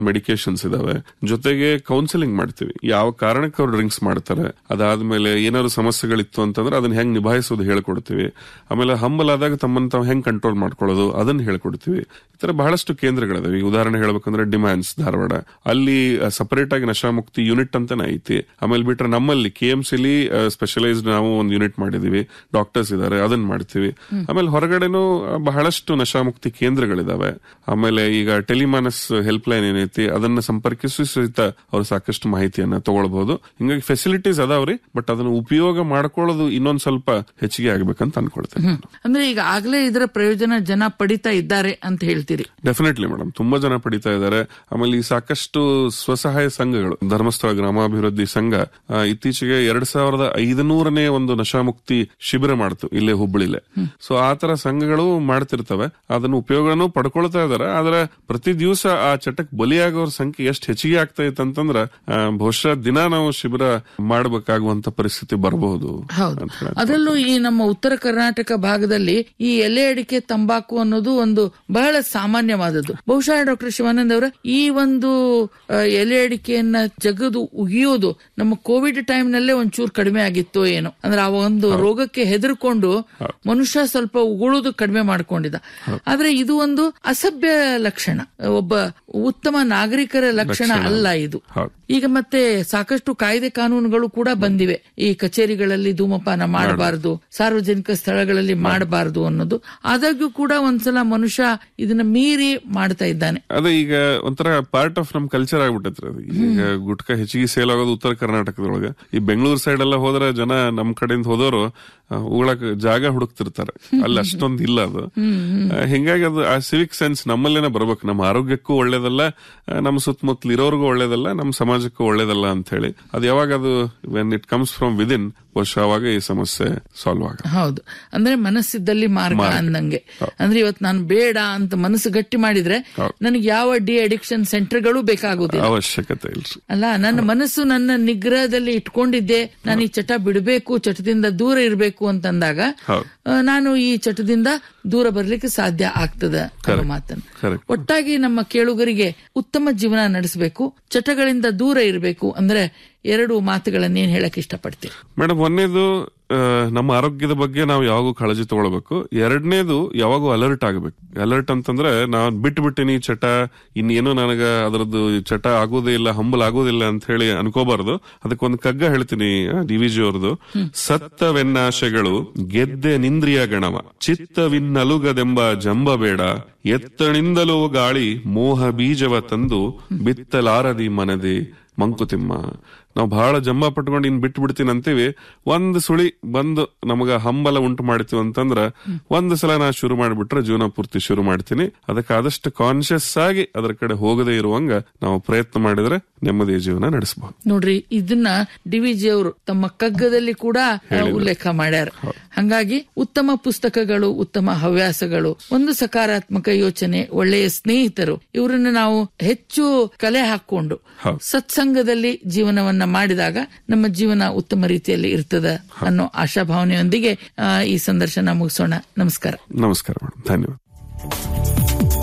Medications ಇದಾವೆ ಜೊತೆಗೆ counselling ಮಾಡ್ತೀವಿ ಯಾವ ಕಾರಣಕ್ಕೆ ಅವ್ರು ಡ್ರಿಂಕ್ಸ್ ಮಾಡ್ತಾರೆ ಅದಾದ್ಮೇಲೆ ಏನಾದ್ರು ಸಮಸ್ಯೆಗಳಿತ್ತು ಅಂತಂದ್ರೆ ಅದನ್ನ ಹೆಂಗ್ ನಿಭಾಯಿಸೋದು ಹೇಳ್ಕೊಡ್ತೀವಿ ಆಮೇಲೆ ಹಂಬಲ್ ಆದಾಗ ತಮ್ಮನ್ನ ತಾವು ಹೆಂಗ್ ಕಂಟ್ರೋಲ್ ಮಾಡ್ಕೊಳ್ಳೋದು ಅದನ್ನ ಹೇಳ್ಕೊಡ್ತೀವಿ ಈ ತರ ಬಹಳಷ್ಟು ಕೇಂದ್ರಗಳಿದಾವೆ ಈಗ ಉದಾಹರಣೆ ಹೇಳ್ಬೇಕಂದ್ರೆ ಡಿಮ್ಯಾಂಡ್ಸ್ ಧಾರವಾಡ ಅಲ್ಲಿ ಸಪರೇಟ್ ಆಗಿ ನಶಾಮುಕ್ತಿ ಯೂನಿಟ್ ಅಂತಾನೆ ಐತಿ ಆಮೇಲೆ ಬಿಟ್ರೆ ನಮ್ಮಲ್ಲಿ ಕೆ ಎಂ ಸಿಲಿ ಸ್ಪೆಷಲೈಸ್ಡ್ ನಾವು ಒಂದು ಯೂನಿಟ್ ಮಾಡಿದೀವಿ ಡಾಕ್ಟರ್ಸ್ ಇದಾರೆ ಅದನ್ನ ಮಾಡ್ತೀವಿ ಆಮೇಲೆ ಹೊರಗಡೆನೂ ಆ, ಬಹಳಷ್ಟು ನಶಾಮುಕ್ತಿ ಕೇಂದ್ರಗಳಿದಾವೆ ಆಮೇಲೆ ಈಗ ಟೆಲಿಮಾನಸ್ ಹೆಲ್ಪ್ ಲೈನ್ ಏನೈತಿ ಅದನ್ನ ಸಂಪರ್ಕಿಸಿ ಸಹಿತ ಅವ್ರು ಸಾಕಷ್ಟು ಮಾಹಿತಿಯನ್ನ ತಗೊಳ್ಬಹುದು ಹಿಂಗಾಗಿ ಫೆಸಿಲಿಟೀಸ್ ಅದಾವ್ರಿ ಬಟ್ ಅದನ್ನ ಉಪಯೋಗ ಮಾಡ್ಕೊಳ್ಳೋದು ಇನ್ನೊಂದ್ ಸ್ವಲ್ಪ ಹೆಚ್ಚಿಗೆ ಆಗ್ಬೇಕಂತ ಅನ್ಕೊಳ್ತೇನೆ ಹ್ಮ್. ಅಂದ್ರೆ ಈಗ ಆಗ್ಲೇ ಇದರ ಪ್ರಯೋಜನ ಜನ ಪಡಿತಾ ಇದ್ದಾರೆ ಅಂತ ಹೇಳ್ತೀರಿ ಡೆಫಿನೆಟ್ಲಿ ಮೇಡಮ್ ತುಂಬಾ ಜನ ಪಡಿತಾ ಇದ್ದಾರೆ ಆಮೇಲೆ ಈ ಸಾಕಷ್ಟು ಸ್ವಸಹಾಯ ಸಂಘಗಳು ಧರ್ಮಸ್ಥಳ ಗ್ರಾಮಾಭಿವೃದ್ಧಿ ಸಂಘ ಆ, ಇತ್ತೀಚೆಗೆ ಎರಡ್ ಸಾವಿರದ ಐದನೂರನೇ ಒಂದು ನಶಾಮುಕ್ತಿ ಶಿಬಿರ ಮಾಡ್ತು ಇಲ್ಲೇ ಹುಬ್ಬಳ್ಳಿಲೆ ಸೊ ಆ ತರ ಸಂಘಗಳು ಮಾಡ್ತಿರ್ತವೆ ಅದನ್ನ ಉಪಯೋಗನೂ ಪಡ್ಕೊಳ್ತಾ ಇದಾರೆ ಆದ್ರೆ ಪ್ರತಿ ದಿವಸ ಆ ಚಟಕ್ ಬಲಿಯಾಗೋರ ಸಂಖ್ಯೆ ಎಷ್ಟು ಹೆಚ್ಚಿಗೆ ಆಗ್ತಾ ಇತ್ತು ಅಂತಂದ್ರ ಆ, ಬಹುಶಃ ದಿನ ನಾವು ಶಿಬಿರ ಮಾಡಬೇಕಾಗುವಂತ ಪರಿಸ್ಥಿತಿ ಬರಬಹುದು ಹೌದು ಅಂತ ಹೇಳಿ. ಅದರಲ್ಲೂ ಈ ನಮ್ಮ ಉತ್ತರ ಕರ್ನಾಟಕ ಭಾಗದಲ್ಲಿ ಈ ಎಲೆ ಅಡಿಕೆ ತಂಬಾಕು ಅನ್ನೋದು ಒಂದು ಬಹಳ ಸಾಮಾನ್ಯವಾದದ್ದು ಬಹುಶಃ ಡಾಕ್ಟರ್ ಶಿವಾನಂದ್ ಅವರ ಈ ಒಂದು ಆ, ಎಲೆ ಅಡಿಕೆಯನ್ನ ಜಗದು ಉಗಿಯೋದು ನಮ್ಮ ಕೋವಿಡ್ ಟೈಮ್ ನಲ್ಲೇ ಒಂಚೂರು ಕಡಿಮೆ ಆಗಿತ್ತು ಏನೋ ಅಂದ್ರೆ ಆ ಒಂದು ರೋಗಕ್ಕೆ ಹೆದರ್ಕೊಂಡು ಮನುಷ್ಯ ಸ್ವಲ್ಪ ಉಗುಳುದು ಕಡಿಮೆ ಮಾಡ್ಕೊಂಡಿದ್ದ ಆದ್ರೆ ಇದು ಒಂದು ಅಸಭ್ಯ ಲಕ್ಷಣ ಒಬ್ಬ ಉತ್ತಮ ನಾಗರಿಕರ ಲಕ್ಷಣ ಅಲ್ಲ ಇದು ಹೌದು. ಈಗ ಮತ್ತೆ ಸಾಕಷ್ಟು ಕಾಯ್ದೆ ಕಾನೂನುಗಳು ಕೂಡ ಬಂದಿವೆ ಈ ಕಚೇರಿಗಳಲ್ಲಿ ಧೂಮಪಾನ ಮಾಡಬಾರದು ಸಾರ್ವಜನಿಕ ಸ್ಥಳಗಳಲ್ಲಿ ಮಾಡಬಾರದು ಅನ್ನೋದು ಆದಾಗ್ಯೂ ಕೂಡ ಒಂದ್ಸಲ ಮನುಷ್ಯ ಇದನ್ನ ಮೀರಿ ಮಾಡ್ತಾ ಇದ್ದಾನೆ ಅದೇ ಈಗ ಒಂಥರ ಪಾರ್ಟ್ ಆಫ್ ನಮ್ ಕಲ್ಚರ್ ಆಗ್ಬಿಟ್ಟೈತ್ರಿ ಅದು ಈಗ ಗುಟ್ಕಾ ಹೆಚ್ಚಿಗೆ ಸೇಲ್ ಆಗೋದು ಉತ್ತರ ಕರ್ನಾಟಕದೊಳಗೆ ಈ ಬೆಂಗಳೂರು ಸೈಡ್ ಎಲ್ಲ ಹೋದ್ರೆ ಜನ ನಮ್ ಕಡೆಯಿಂದ ಹೋದವರು ಉಗಳಕ್ ಜಾಗ ಹುಡುಕ್ತಿರ್ತಾರೆ ಅಲ್ಲಿ ಅಷ್ಟೊಂದು ಇಲ್ಲ ಅದು ಆ, ಹಿಂಗಾಗಿ ಅದು ಆ ಸಿವಿಕ್ ಸೆನ್ಸ್ ನಮ್ಮಲ್ಲೇನೆ ಬರ್ಬೇಕು ನಮ್ಮ ಆರೋಗ್ಯಕ್ಕೂ ಒಳ್ಳೇದಲ್ಲ ಆ, ನಮ್ಮ ಸುತ್ತಮುತ್ತಲು ಇರೋರ್ಗೂ ಒಳ್ಳೇದಲ್ಲ ನಮ್ಮ ಸಮಾಜಕ್ಕೂ ಒಳ್ಳೇದಲ್ಲ ಅಂತ ಹೇಳಿ ಅದು ಯಾವಾಗ ಅದು when it comes from within ಬಹುಶಃ ಅವಾಗ ಈ ಸಮಸ್ಯೆ ಸಾಲ್ವ್ ಆಗ ಹೌದು ಅಂದ್ರೆ ಮನಸ್ಸಿದ್ದಲ್ಲಿ ಮಾರ್ಗ ಅಂದಂಗೆ ಅಂದ್ರೆ ಇವತ್ತು ನಾನು ಬೇಡ ಅಂತ ಮನಸ್ಸು ಗಟ್ಟಿ ಮಾಡಿದ್ರೆ ನನಗೆ ಯಾವ ಡಿ ಅಡಿಕ್ಷನ್ ಸೆಂಟರ್ಗಳು ಬೇಕಾಗುದಿಲ್ಲ ಅವಶ್ಯಕತೆ ಇಲ್ರಿ ಅಲ್ಲ ನನ್ನ ಮನಸ್ಸು ನನ್ನ ನಿಗ್ರಹದಲ್ಲಿ ಇಟ್ಕೊಂಡಿದ್ದೆ ನಾನು ಈ ಚಟ ಬಿಡಬೇಕು ಚಟದಿಂದ ದೂರ ಇರಬೇಕು ಅಂತಂದಾಗ ಹೌದು. ಆ, ನಾನು ಈ ಚಟದಿಂದ ದೂರ ಬರ್ಲಿಕ್ಕೆ ಸಾಧ್ಯ ಆಗ್ತದ ಅನ್ನೋ ಮಾತನ್ನ Correct. ಒಟ್ಟಾಗಿ ನಮ್ಮ ಕೇಳುಗರಿಗೆ ಉತ್ತಮ ಜೀವನ ನಡೆಸಬೇಕು ಚಟಗಳಿಂದ ದೂರ ಇರಬೇಕು ಅಂದ್ರೆ ಎರಡು ಮಾತುಗಳನ್ನೇನ್ ಹೇಳಕ್ ಇಷ್ಟಪಡ್ತೀವಿ ಮೇಡಮ್ ಒಂದೇದು ಆ, ನಮ್ಮ ಆರೋಗ್ಯದ ಬಗ್ಗೆ ನಾವು ಯಾವಾಗೂ ಕಾಳಜಿ ತಗೊಳ್ಬೇಕು ಎರಡನೇದು ಯಾವಾಗೂ ಅಲರ್ಟ್ ಆಗಬೇಕು ಅಲರ್ಟ್ ಅಂತಂದ್ರೆ ನಾನ್ ಬಿಟ್ಟು ಬಿಟ್ಟಿನಿ ಚಟ ಇನ್ನೇನು ನನಗ ಅದರದ್ದು ಚಟ ಆಗೋದೇ ಇಲ್ಲ ಹಂಬಲ್ ಆಗೋದಿಲ್ಲ ಅಂತ ಹೇಳಿ ಅನ್ಕೋಬಾರ್ದು ಅದಕ್ಕೊಂದು ಕಗ್ಗ ಹೇಳ್ತೀನಿ ಡಿ ವಿ ಜಿ ಅವ್ರದ್ದು ಸತ್ತವೆನ್ನಾಶೆಗಳು ಗೆದ್ದೆ ನಿಂದ್ರಿಯ ಗಣವ ಚಿತ್ತವಿನ್ನಲುಗದೆಂಬ ಜಂಬ ಬೇಡ ಎತ್ತಣಿಂದಲೂ ಗಾಳಿ ಮೋಹ ಬೀಜವ ತಂದು ಬಿತ್ತಲಾರದಿ ಮನದಿ ಮಂಕುತಿಮ್ಮ ನಾವು ಬಹಳ ಜಂಬ ಪಟ್ಕೊಂಡು ಇನ್ ಬಿಟ್ಟು ಬಿಡ್ತೀನಿ ಅಂತೀವಿ ಒಂದ್ ಸುಳಿ ಬಂದು ನಮಗ ಹಂಬಲ ಉಂಟು ಮಾಡ್ತೀವಿ ಅಂತಂದ್ರ ಒಂದ್ ಸಲ ನಾ ಶುರು ಮಾಡ್ಬಿಟ್ರೆ ಜೀವನ ಪೂರ್ತಿ ಶುರು ಮಾಡ್ತೀನಿ ಅದಕ್ಕೆ ಆದಷ್ಟು ಕಾನ್ಶಿಯಸ್ ಆಗಿ ಅದರ ಕಡೆ ಹೋಗದೇ ಇರುವಂಗ ನಾವು ಪ್ರಯತ್ನ ಮಾಡಿದ್ರೆ ನೆಮ್ಮದಿಯ ಜೀವನ ನಡೆಸಬಹುದು ನೋಡ್ರಿ ಇದನ್ನ ಡಿವಿಜಿ ಅವರು ತಮ್ಮ ಕಗ್ಗದಲ್ಲಿ ಕೂಡ ಆ, ಉಲ್ಲೇಖ ಮಾಡ್ಯಾರ ಹಂಗಾಗಿ ಉತ್ತಮ ಪುಸ್ತಕಗಳು ಉತ್ತಮ ಹವ್ಯಾಸಗಳು ಒಂದು ಸಕಾರಾತ್ಮಕ ಯೋಚನೆ ಒಳ್ಳೆಯ ಸ್ನೇಹಿತರು ಇವರನ್ನ ನಾವು ಹೆಚ್ಚು ಕಲೆ ಹಾಕೊಂಡು ಹೌದು. ಸತ್ಸಂಗದಲ್ಲಿ ಜೀವನವನ್ನ ಮಾಡಿದಾಗ ನಮ್ಮ ಜೀವನ ಉತ್ತಮ ರೀತಿಯಲ್ಲಿ ಇರ್ತದ ಅನ್ನೋ ಆಶಾಭಾವನೆಯೊಂದಿಗೆ ಆ, ಈ ಸಂದರ್ಶನ ಮುಗಿಸೋಣ ನಮಸ್ಕಾರ ನಮಸ್ಕಾರ ಮೇಡಮ್ ಧನ್ಯವಾದ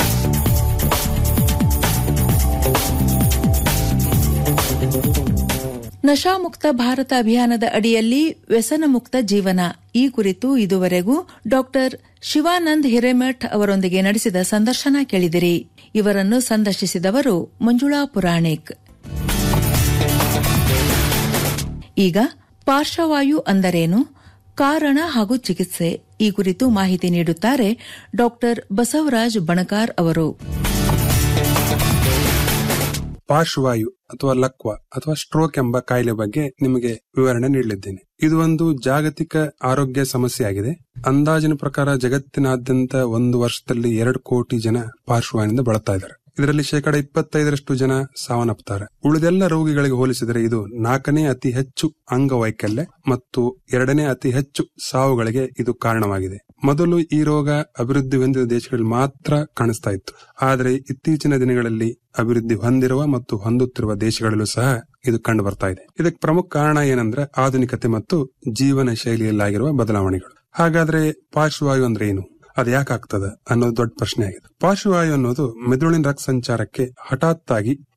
ನಶಾಮುಕ್ತ ಭಾರತ ಅಭಿಯಾನದ ಅಡಿಯಲ್ಲಿ ವ್ಯಸನ ಮುಕ್ತ ಜೀವನ ಈ ಕುರಿತು ಇದುವರೆಗೂ ಡಾಕ್ಟರ್ ಶಿವಾನಂದ್ ಹಿರೇಮಠ್ ಅವರೊಂದಿಗೆ ನಡೆಸಿದ ಸಂದರ್ಶನ ಕೇಳಿದಿರಿ ಇವರನ್ನು ಸಂದರ್ಶಿಸಿದವರು ಮಂಜುಳಾ ಪುರಾಣಿಕ್ ಈಗ ಪಾರ್ಶ್ವವಾಯು ಅಂದರೇನು ಕಾರಣ ಹಾಗೂ ಚಿಕಿತ್ಸೆ ಈ ಕುರಿತು ಮಾಹಿತಿ ನೀಡುತ್ತಾರೆ ಡಾಕ್ಟರ್ ಬಸವರಾಜ್ ಬಣಕಾರ್ ಅವರು ಪಾರ್ಶ್ವವಾಯು ಅಥವಾ ಲಕ್ವ ಅಥವಾ ಸ್ಟ್ರೋಕ್ ಎಂಬ ಕಾಯಿಲೆ ಬಗ್ಗೆ ನಿಮಗೆ ವಿವರಣೆ ನೀಡಲಿದ್ದೇನೆ ಇದು ಒಂದು ಜಾಗತಿಕ ಆರೋಗ್ಯ ಸಮಸ್ಯೆ ಆಗಿದೆ ಅಂದಾಜಿನ ಪ್ರಕಾರ ಜಗತ್ತಿನಾದ್ಯಂತ ಒಂದು ವರ್ಷದಲ್ಲಿ ಎರಡು ಕೋಟಿ ಜನ ಪಾರ್ಶ್ವವಾಯುವಿನಿಂದ ಬಳಲ್ತಾ ಇದ್ದಾರೆ ಇದರಲ್ಲಿ ಶೇಕಡ ಇಪ್ಪತ್ತೈದರಷ್ಟು ಜನ ಸಾವನ್ನಪ್ಪುತ್ತಾರೆ ಉಳಿದೆಲ್ಲ ರೋಗಿಗಳಿಗೆ ಹೋಲಿಸಿದರೆ ಇದು ನಾಲ್ಕನೇ ಅತಿ ಹೆಚ್ಚು ಅಂಗವೈಕಲ್ಯ ಮತ್ತು ಎರಡನೇ ಅತಿ ಹೆಚ್ಚು ಸಾವುಗಳಿಗೆ ಇದು ಕಾರಣವಾಗಿದೆ ಮೊದಲು ಈ ರೋಗ ಅಭಿವೃದ್ಧಿ ಹೊಂದಿದ ದೇಶಗಳಲ್ಲಿ ಮಾತ್ರ ಕಾಣಿಸ್ತಾ ಇತ್ತು ಆದರೆ ಇತ್ತೀಚಿನ ದಿನಗಳಲ್ಲಿ ಅಭಿವೃದ್ಧಿ ಹೊಂದಿರುವ ಮತ್ತು ಹೊಂದುತ್ತಿರುವ ದೇಶಗಳಲ್ಲೂ ಸಹ ಇದು ಕಂಡು ಬರ್ತಾ ಇದೆ ಇದಕ್ಕೆ ಪ್ರಮುಖ ಕಾರಣ ಏನಂದ್ರೆ ಆಧುನಿಕತೆ ಮತ್ತು ಜೀವನ ಶೈಲಿಯಲ್ಲಾಗಿರುವ ಬದಲಾವಣೆಗಳು ಹಾಗಾದ್ರೆ ಪಾರ್ಶ್ವವಾಯು ಅಂದ್ರೆ ಏನು ಅದ್ ಯಾಕೆ ಆಗ್ತದ ಅನ್ನೋದು ದೊಡ್ಡ ಪ್ರಶ್ನೆ ಆಗಿದೆ ಪಾರ್ಶ್ವವಾಯು ಅನ್ನೋದು ಮೆದುಳಿನ ರಕ್ತ ಸಂಚಾರಕ್ಕೆ ಹಠಾತ್ ಆಗಿ